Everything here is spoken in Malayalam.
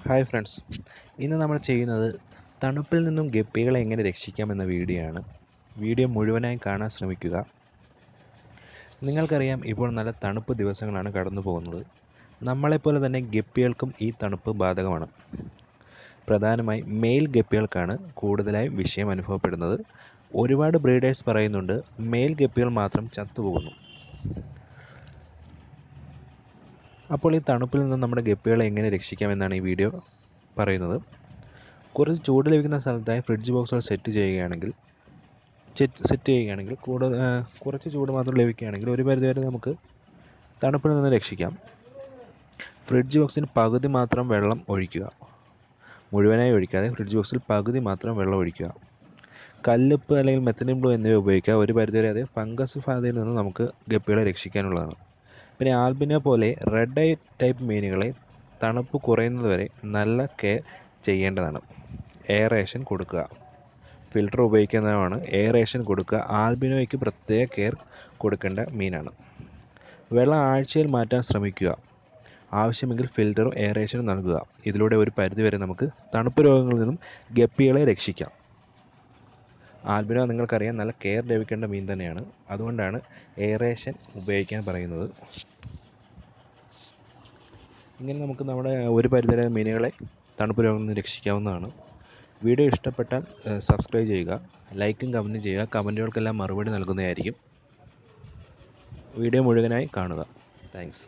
ഹായ് ഫ്രണ്ട്സ് ഇന്ന് നമ്മൾ ചെയ്യുന്നത് തണുപ്പിൽ നിന്നും ഗപ്പികളെ എങ്ങനെ രക്ഷിക്കാമെന്ന വീഡിയോ ആണ് വീഡിയോ മുഴുവനായി കാണാൻ ശ്രമിക്കുക നിങ്ങൾക്കറിയാം ഇപ്പോൾ നല്ല തണുപ്പ് ദിവസങ്ങളാണ് കടന്നു പോകുന്നത് നമ്മളെപ്പോലെ തന്നെ ഗപ്പികൾക്കും ഈ തണുപ്പ് ബാധകമാണ് പ്രധാനമായി മെയിൽ ഗപ്പികൾക്കാണ് കൂടുതലായി വിഷയം അനുഭവപ്പെടുന്നത് ഒരുപാട് ബ്രീഡേഴ്സ് പറയുന്നുണ്ട് മെയിൽ ഗപ്പികൾ മാത്രം ചത്തുപോകുന്നു അപ്പോൾ ഈ തണുപ്പിൽ നിന്ന് നമ്മുടെ ഗപ്പികളെ എങ്ങനെ രക്ഷിക്കാമെന്നാണ് ഈ വീഡിയോ പറയുന്നത് കുറച്ച് ചൂട് ലഭിക്കുന്ന സ്ഥലത്തായി ഫ്രിഡ്ജ് ബോക്സുകൾ സെറ്റ് ചെയ്യുകയാണെങ്കിൽ സെറ്റ് ചെയ്യുകയാണെങ്കിൽ കൂടുതൽ കുറച്ച് ചൂട് മാത്രം ലഭിക്കുകയാണെങ്കിൽ ഒരു പരിധിവരെ നമുക്ക് തണുപ്പിൽ നിന്ന് രക്ഷിക്കാം ഫ്രിഡ്ജ് ബോക്സിന് പകുതി മാത്രം വെള്ളം ഒഴിക്കുക മുഴുവനായി ഒഴിക്കാതെ ഫ്രിഡ്ജ് ബോക്സിൽ പകുതി മാത്രം വെള്ളം ഒഴിക്കുക കല്ലുപ്പ് അല്ലെങ്കിൽ മെത്തനിൻ ബ്ലൂ എന്നിവ ഉപയോഗിക്കുക ഒരു പരിധിവരെ അത് ഫംഗസ് ബാധയിൽ നിന്ന് നമുക്ക് ഗപ്പികളെ രക്ഷിക്കാനുള്ളതാണ് പിന്നെ ആൽബിനെ പോലെ റെഡ് ഐ ടൈപ്പ് മീനുകളെ തണുപ്പ് കുറയുന്നതുവരെ നല്ല കെയർ ചെയ്യേണ്ടതാണ് എയറേഷൻ കൊടുക്കുക ഫിൽറ്റർ ഉപയോഗിക്കുന്നതാണ് എയറേഷൻ കൊടുക്കുക ആൽബിനോയ്ക്ക് പ്രത്യേക കെയർ കൊടുക്കേണ്ട മീനാണ് വെള്ളം ആഴ്ചയിൽ മാറ്റാൻ ശ്രമിക്കുക ആവശ്യമെങ്കിൽ ഫിൽറ്ററും എയറേഷനും നൽകുക ഇതിലൂടെ ഒരു പരിധിവരെ നമുക്ക് തണുപ്പ് രോഗങ്ങളിൽ നിന്നും ഗപ്പികളെ രക്ഷിക്കാം ആൽബിനോ നിങ്ങൾക്കറിയാം നല്ല കെയർ ലഭിക്കേണ്ട മീൻ തന്നെയാണ് അതുകൊണ്ടാണ് എയറേഷൻ ഉപയോഗിക്കാൻ പറയുന്നത് ഇങ്ങനെ നമുക്ക് നമ്മുടെ ഒരു പരിധിവരെ മീനുകളെ തണുപ്പ് രോഗങ്ങളിൽ നിന്ന് രക്ഷിക്കാവുന്നതാണ് വീഡിയോ ഇഷ്ടപ്പെട്ടാൽ സബ്സ്ക്രൈബ് ചെയ്യുക ലൈക്കും കമൻറ്റും ചെയ്യുക കമൻറ്റുകൾക്കെല്ലാം മറുപടി നൽകുന്നതായിരിക്കും വീഡിയോ മുഴുവനായി കാണുക താങ്ക്സ്